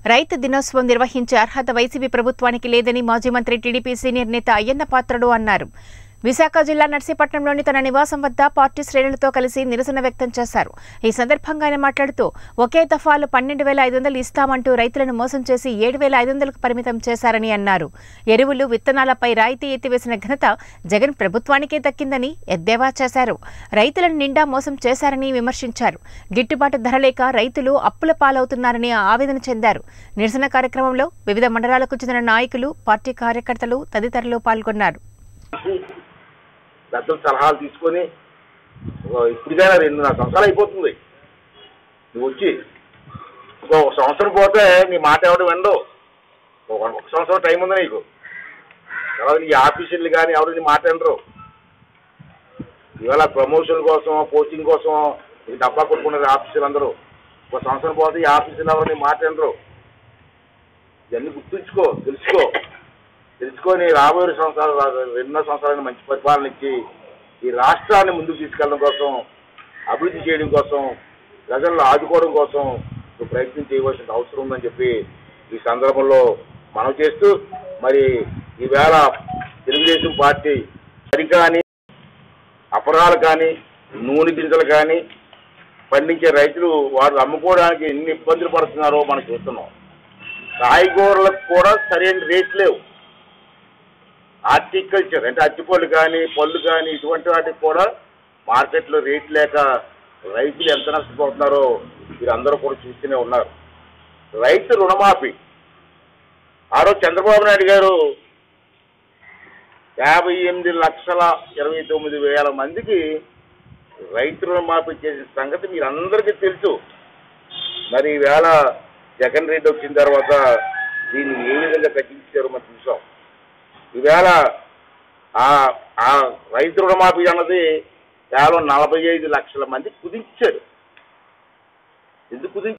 రైతు దినోత్సవం నిర్వహించే అర్హత వైసీపీ ప్రభుత్వానికి లేదని మాజీ మంత్రి టీడీపీ సీనియర్ నేత అయ్యన్న పాత్రుడు అన్నారు విశాఖ జిల్లా నర్సీపట్నంలోని తన నివాసం వద్ద పార్టీ శ్రేణులతో కలిసి నిరసన వ్యక్తం చేశారు ఈ సందర్భంగా ఆయన మాట్లాడుతూ ఒకే దఫాలు పన్నెండు వేల ఐదు వందలు ఇస్తామంటూ రైతులను మోసం చేసి ఏడు వేల ఐదు వందలకు పరిమితం చేశారని అన్నారు ఎరువులు విత్తనాలపై రాయితీ ఎత్తివేసిన ఘనత జగన్ ప్రభుత్వానికే దక్కిందని ఎద్దేవా చేశారు రైతులను నిండా మోసం చేశారని విమర్శించారు గిట్టుబాటు ధర లేక రైతులు అప్పుల పాలవుతున్నారని ఆవేదన చెందారు నిరసన కార్యక్రమంలో వివిధ మండలాలకు చెందిన నాయకులు పార్టీ కార్యకర్తలు తదితరులు పాల్గొన్నారు పెద్దల సలహాలు తీసుకొని ఓ ఇప్పటికైనా రెండున్నర సంవత్సరాలు అయిపోతుంది నువ్వు వచ్చి ఇంకో ఒక సంవత్సరం పోతే నీ మాట ఎవడు వినడు ఒక ఒక సంవత్సరం టైం ఉంది నీకు తర్వాత నీ ఆఫీసర్లు కానీ ఎవరు నీ మాట వినరు ఇవాళ ప్రమోషన్ కోసం కోచింగ్ కోసం ఇది డబ్బా కొట్టుకున్నారు ఆఫీసర్లు అందరూ ఒక సంవత్సరం పోతే ఈ ఆఫీసర్లు ఎవరు నీ మాట వినరు ఇవన్నీ గుర్తుంచుకో తెలుసుకో తెలుసుకొని రాబోయే సంవత్సరాలు రెండున్నర సంవత్సరాలను మంచి పరిపాలన ఇచ్చి ఈ రాష్ట్రాన్ని ముందుకు తీసుకెళ్ళడం కోసం అభివృద్ధి చేయడం కోసం ప్రజలను ఆదుకోవడం కోసం నువ్వు ప్రయత్నం చేయవలసిన అవసరం ఉందని చెప్పి ఈ సందర్భంలో మనం చేస్తూ మరి ఈవేళ తెలుగుదేశం పార్టీ వరి కానీ అపరాలు కానీ నూనె గింజలు కానీ పండించే రైతులు వారు అమ్ముకోవడానికి ఎన్ని ఇబ్బందులు పడుతున్నారో మనం చూస్తున్నాం కాయగూరలకు కూడా సరైన రేట్ లేవు హార్టికల్చర్ అంటే అరటిపళ్ళు కానీ పళ్ళు కానీ ఇటువంటి వాటికి కూడా మార్కెట్లో రేట్ లేక రైతులు ఎంత నష్టపోతున్నారో మీరందరూ కూడా చూస్తూనే ఉన్నారు రైతు రుణమాఫీ ఆ రోజు చంద్రబాబు నాయుడు గారు యాభై ఎనిమిది లక్షల ఇరవై తొమ్మిది వేల మందికి రైతు రుణమాఫీ చేసిన సంగతి మీరందరికీ తెలుసు మరి ఈవేళ జగన్ రెడ్డి వచ్చిన తర్వాత దీన్ని ఏ విధంగా తగ్గించారో మనం చూసాం ఈవేళ ఆ ఆ రైతు రుణమాఫీ అన్నది కేవలం నలభై ఐదు లక్షల మంది కుదించారు ఎందుకు కుదించారు